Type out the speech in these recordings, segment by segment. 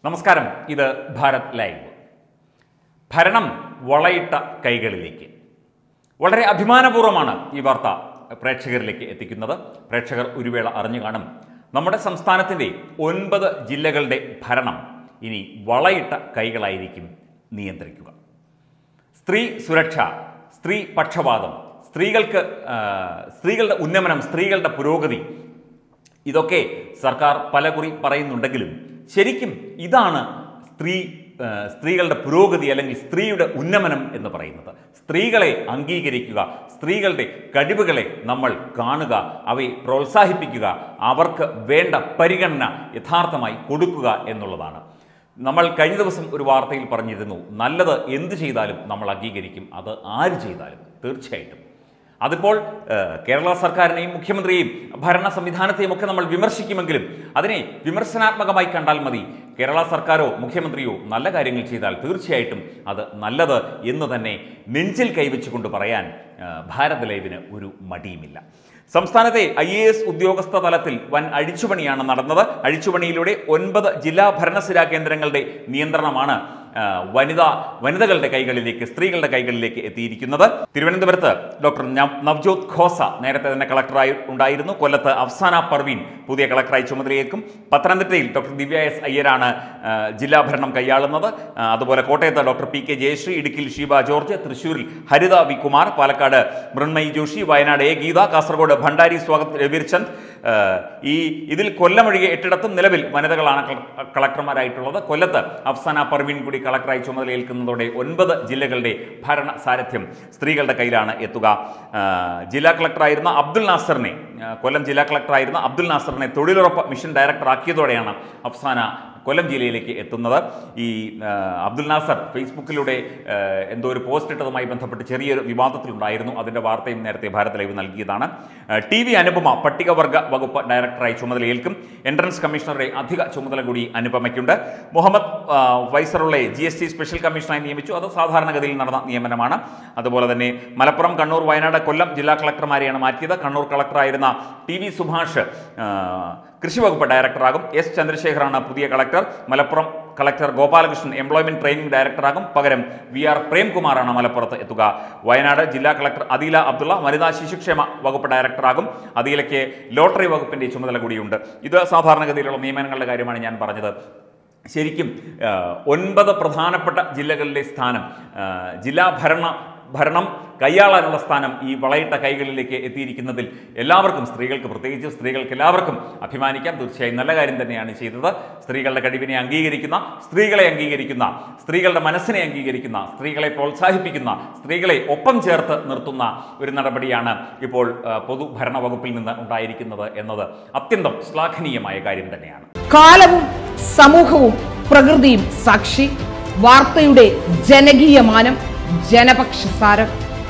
നമസ്കാരം ഇത് ഭാരത് ലൈവ് ഭരണം വളയിട്ട കൈകളിലേക്ക് വളരെ അഭിമാനപൂർവ്വമാണ് ഈ വാർത്ത പ്രേക്ഷകരിലേക്ക് എത്തിക്കുന്നത് പ്രേക്ഷകർ ഒരു വേള അറിഞ്ഞു കാണും നമ്മുടെ സംസ്ഥാനത്തിൻ്റെ ഒൻപത് ജില്ലകളുടെ ഭരണം ഇനി വളയിട്ട കൈകളായിരിക്കും നിയന്ത്രിക്കുക സ്ത്രീ സുരക്ഷ സ്ത്രീ പക്ഷപാതം സ്ത്രീകൾക്ക് ആ, സ്ത്രീകളുടെ ഉന്നമനം സ്ത്രീകളുടെ പുരോഗതി ഇതൊക്കെ സർക്കാർ പലകുറി പറയുന്നുണ്ടെങ്കിലും ശരിക്കും ഇതാണ് സ്ത്രീ ആ, സ്ത്രീകളുടെ പുരോഗതി അല്ലെങ്കിൽ സ്ത്രീയുടെ ഉന്നമനം എന്ന് പറയുന്നത് സ്ത്രീകളെ അംഗീകരിക്കുക സ്ത്രീകളുടെ കഴിവുകളെ നമ്മൾ കാണുക അവയെ പ്രോത്സാഹിപ്പിക്കുക അവർക്ക് വേണ്ട പരിഗണന യഥാർത്ഥമായി കൊടുക്കുക എന്നുള്ളതാണ് നമ്മൾ കഴിഞ്ഞ ദിവസം ഒരു വാർത്തയിൽ പറഞ്ഞിരുന്നു നല്ലത് എന്ത് ചെയ്താലും നമ്മൾ അംഗീകരിക്കും അത് ആര് ചെയ്താലും തീർച്ചയായിട്ടും അതിപ്പോൾ ഏഹ്, കേരള സർക്കാരിനെയും മുഖ്യമന്ത്രിയെയും ഭരണ സംവിധാനത്തെയും ഒക്കെ നമ്മൾ വിമർശിക്കുമെങ്കിലും അതിനെ വിമർശനാത്മകമായി കണ്ടാൽ മതി കേരള സർക്കാരോ മുഖ്യമന്ത്രിയോ നല്ല കാര്യങ്ങൾ ചെയ്താൽ തീർച്ചയായിട്ടും അത് നല്ലത് എന്ന് തന്നെ നെഞ്ചിൽ കൈവച്ചുകൊണ്ട് പറയാൻ ഏഹ്, ഭാരത് ലൈവിന് ഒരു മടിയുമില്ല സംസ്ഥാനത്തെ ഐ എ എസ് ഉദ്യോഗസ്ഥ തലത്തിൽ വൻ അഴിച്ചുപണിയാണ് നടന്നത് അഴിച്ചുപണിയിലൂടെ ഒൻപത് ജില്ലാ ഭരണസിരാ കേന്ദ്രങ്ങളുടെ നിയന്ത്രണമാണ് ആ, വനിതാ വനിതകളുടെ കൈകളിലേക്ക് സ്ത്രീകളുടെ കൈകളിലേക്ക് എത്തിയിരിക്കുന്നത് തിരുവനന്തപുരത്ത് ഡോക്ടർ നവ്- നവ്ജോത് ഖോസ നേരത്തെ തന്നെ കളക്ടറായി ഉണ്ടായിരുന്നു കൊല്ലത്ത് അഫ്സാന പർവീൻ പുതിയ കളക്ടറായി ചുമതലയേൽക്കും പത്തനംതിട്ടയിൽ ഡോക്ടർ ദിവ്യ എസ് അയ്യരാണ് ആ, ജില്ലാ ഭരണം കൈയാളുന്നത് ആ, അതുപോലെ കോട്ടയത്ത് ഡോക്ടർ പി കെ ജയശ്രീ ഇടുക്കിയിൽ ഷീബ ജോർജ് തൃശൂരിൽ ഹരിത വി കുമാർ പാലക്കാട് മൃണ്മയി ജോഷി വയനാട് എ ഗീത കാസർഗോഡ് ഭണ്ഡാരി സ്വാഗത് രവീർ ചന്ദ് ആ, ഈ ഇതിൽ കൊല്ലമൊഴികെ എട്ടിടത്തും നിലവിൽ വനിതകളാണ് കള- കളക്ടർമാരായിട്ടുള്ളത് കൊല്ലത്ത് അഫ്സാന പർവീൻ കൂടി കളക്ടറായി ചുമതലയേൽക്കുന്നതോടെ ഒൻപത് ജില്ലകളുടെ ഭരണ സാരഥ്യം സ്ത്രീകളുടെ കയ്യിലാണ് എത്തുക ആ, ജില്ലാ കളക്ടറായിരുന്ന അബ്ദുൽ നാസറിനെ ആ, കൊല്ലം ജില്ലാ കളക്ടറായിരുന്ന അബ്ദുൽ നാസറിനെ തൊഴിലുറപ്പ് മിഷൻ ഡയറക്ടറാക്കിയതോടെയാണ് അഫ്സാന കൊല്ലം ജില്ലയിലേക്ക് എത്തുന്നത് ഈ ആ, അബ്ദുൽ നാസർ ഫേസ്ബുക്കിലൂടെ ആ, എന്തോ ഒരു പോസ്റ്റ് ഇട്ടതുമായി ബന്ധപ്പെട്ട് ചെറിയൊരു വിവാദത്തിലുണ്ടായിരുന്നു അതിൻ്റെ വാർത്തയും നേരത്തെ ഭാരത് ലൈവ് നൽകിയതാണ് ആ, ടി വി അനുപമ പട്ടികവർഗ വകുപ്പ് ഡയറക്ടറായി ചുമതലയേൽക്കും എൻട്രൻസ് കമ്മീഷണറുടെ അധിക ചുമതല കൂടി അനുപമയ്ക്കുണ്ട് മുഹമ്മദ് ആ, ഫൈസറുള്ളെ ജി എസ് ടി സ്പെഷ്യൽ കമ്മീഷണറായി നിയമിച്ചു അത് സാധാരണഗതിയിൽ നടന്ന നിയമനമാണ് അതുപോലെ തന്നെ മലപ്പുറം കണ്ണൂർ വയനാട് കൊല്ലം ജില്ലാ കളക്ടർമാരെയാണ് മാറ്റിയത് കണ്ണൂർ കളക്ടറായിരുന്ന ടി വി സുഭാഷ് ആ, കൃഷി വകുപ്പ് ഡയറക്ടറാകും എസ് ചന്ദ്രശേഖറാണ് പുതിയ collector Malappuram collector Gopalakrishnan employment training ഡയറക്ടറാകും പകരം വി ആർ പ്രേംകുമാറാണ് മലപ്പുറത്ത് എത്തുക വയനാട് ജില്ലാ കളക്ടർ അദീല അബ്ദുള്ള വനിതാ ശിശുക്ഷേമ വകുപ്പ് ഡയറക്ടറാകും അദീലയ്ക്ക് ലോട്ടറി വകുപ്പിന്റെ ചുമതല കൂടിയുണ്ട് ഇത് സാധാരണഗതിയിലുള്ള നിയമനങ്ങളുടെ കാര്യമാണ് ഞാൻ പറഞ്ഞത് ശരിക്കും ആ, ഒൻപത് പ്രധാനപ്പെട്ട ജില്ലകളിലെ സ്ഥാനം ആ, ജില്ലാ ഭരണ ഭരണം കൈയാളാനുള്ള സ്ഥാനം ഈ വളയിട്ട കൈകളിലേക്ക് എത്തിയിരിക്കുന്നതിൽ എല്ലാവർക്കും സ്ത്രീകൾക്ക് പ്രത്യേകിച്ച് സ്ത്രീകൾക്ക് എല്ലാവർക്കും അഭിമാനിക്കാം തീർച്ചയായും നല്ല കാര്യം തന്നെയാണ് ചെയ്തത് സ്ത്രീകളുടെ കഴിവിനെ അംഗീകരിക്കുന്ന സ്ത്രീകളെ അംഗീകരിക്കുന്ന സ്ത്രീകളുടെ മനസ്സിനെ അംഗീകരിക്കുന്ന സ്ത്രീകളെ പ്രോത്സാഹിപ്പിക്കുന്ന സ്ത്രീകളെ ഒപ്പം ചേർത്ത് നിർത്തുന്ന ഒരു നടപടിയാണ് ഇപ്പോൾ ആ, പൊതുഭരണ വകുപ്പിൽ നിന്ന് ഉണ്ടായിരിക്കുന്നത് എന്നത് അത്യന്തം ശ്ലാഘനീയമായ കാര്യം തന്നെയാണ് കാലവും സമൂഹവും പ്രകൃതിയും സാക്ഷി വാർത്തയുടെ ജനകീയമാനം ജനപക്ഷസാരം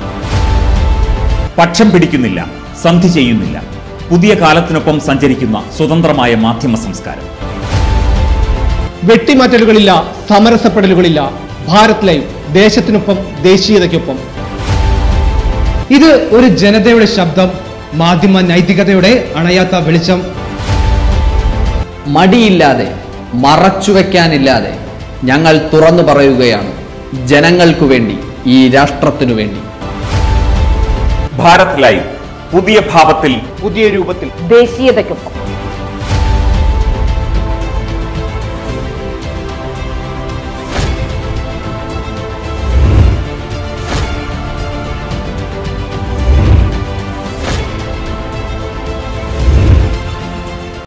പക്ഷം പിടിക്കുന്നില്ല സന്ധി ചെയ്യുന്നില്ല പുതിയ കാലത്തിനൊപ്പം സഞ്ചരിക്കുന്ന സ്വതന്ത്രമായ മാധ്യമ സംസ്കാരം വെട്ടിമാറ്റലുകളില്ല സമരസപ്പെടലുകളില്ല ഭാരത് ലൈവ് ദേശത്തിനൊപ്പം ദേശീയതയ്ക്കൊപ്പം ഇത് ഒരു ജനതയുടെ ശബ്ദം മാധ്യമ നൈതികതയുടെ അണയാത്ത വെളിച്ചം മടിയില്ലാതെ മറച്ചുവെക്കാനില്ലാതെ ഞങ്ങൾ തുറന്നു പറയുകയാണ് ജനങ്ങൾക്കു വേണ്ടി ഈ രാഷ്ട്രത്തിനു വേണ്ടി ഭാരത് ലൈവ് പുതിയ ഭാവത്തിൽ പുതിയ രൂപത്തിൽ ദേശീയതയ്ക്കൊപ്പം